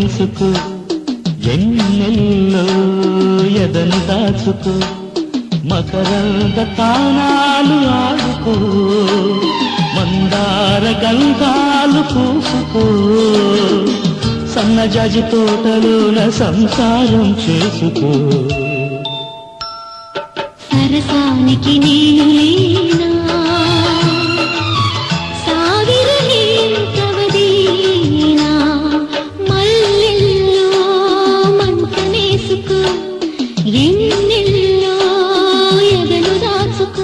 వేసుకో ఎన్నెల్లో ఎదను దాచుకో మకరంద తానాలు ఆడుకో మందార గంధాలు పూసుకో సన్నజాజి తోటలోన సంసారం చేసుకో సరసానికి నేను లేనా సాగిరలే కవదీనా మల్లెల్లో మంచమేసుకో ఎన్నెల్లో ఎదను దాచుకో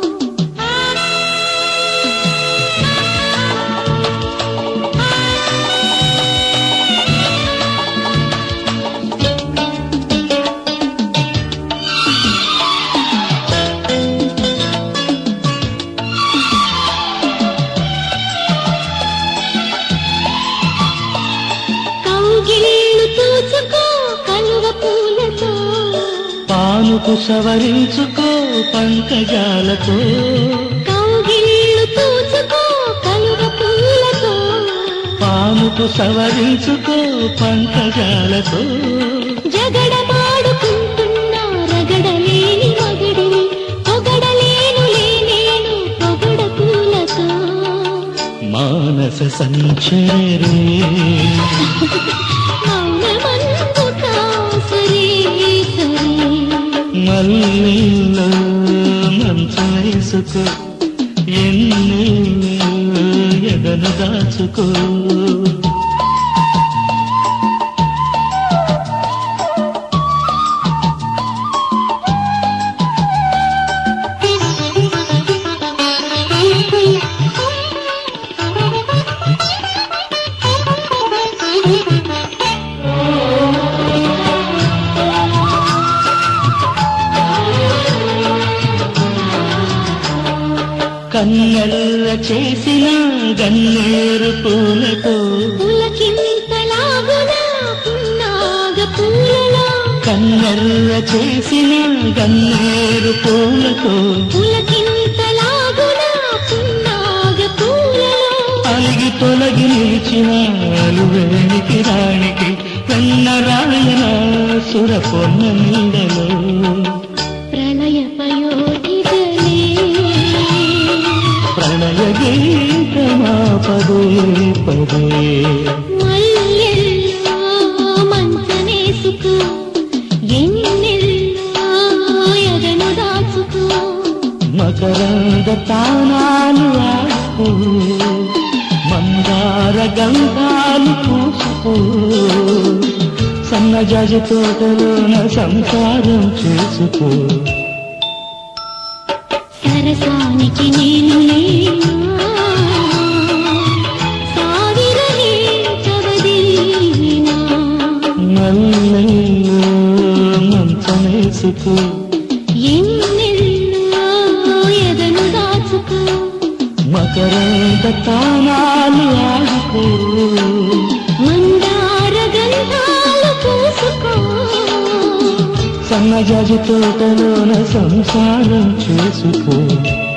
కౌగిళ్ళు తూచుకో కలువ పూలతో పానుకు సవరించుకో పంకజాలతో కౌగిళ్ళు తూచుకో కలువ పూలతో పాముకు సవరించుకో పంకజాలతో జగడమాడుకుంటున్నా రగడలేని మగడిని పొగడలేనులే నేను పొగడ పూలతో మానస సంచరే మౌనమందుకా సరే సరే మల్లెల్లో మంచం వేసుకో ఎన్నెల్లో ఎదను దాచుకో కన్నెల్ల చేసిన గన్నేరు పూలతో పులకింతలాగునా పున్నాగ పూలలో కన్నెల్ల చేసిన గన్నేరు పూలతో పులకింతలాగునా పున్నాగ పూలలో అలిగి తొలగి నిలిచిన అలువేనికి రాణికి కన్న రాయన సుర పొన్న నీడలో ప్రళయ పయోధిదలే ప్రణయ గీతమా పదే పదే మల్లెల్లో మంచమేసుకో ఎన్నెల్లో ఎదను దాచుకో మకరంద తానాలు ఆడుకో మందార గంధాలు పూసుకో సన్నజాజి తోటలోన సంసారం చేసుకో సరసానికి నేను లేనా సాగిరలే కవదీనా మల్లెల్లో మంచమేసుకో ఎన్నెల్లో ఎదను దాచుకో మకరంద తానాలు ఆడుకో మందార గంధాలు పూసుకో సన్నజాజి తోటలోన సంసారం చేసుకో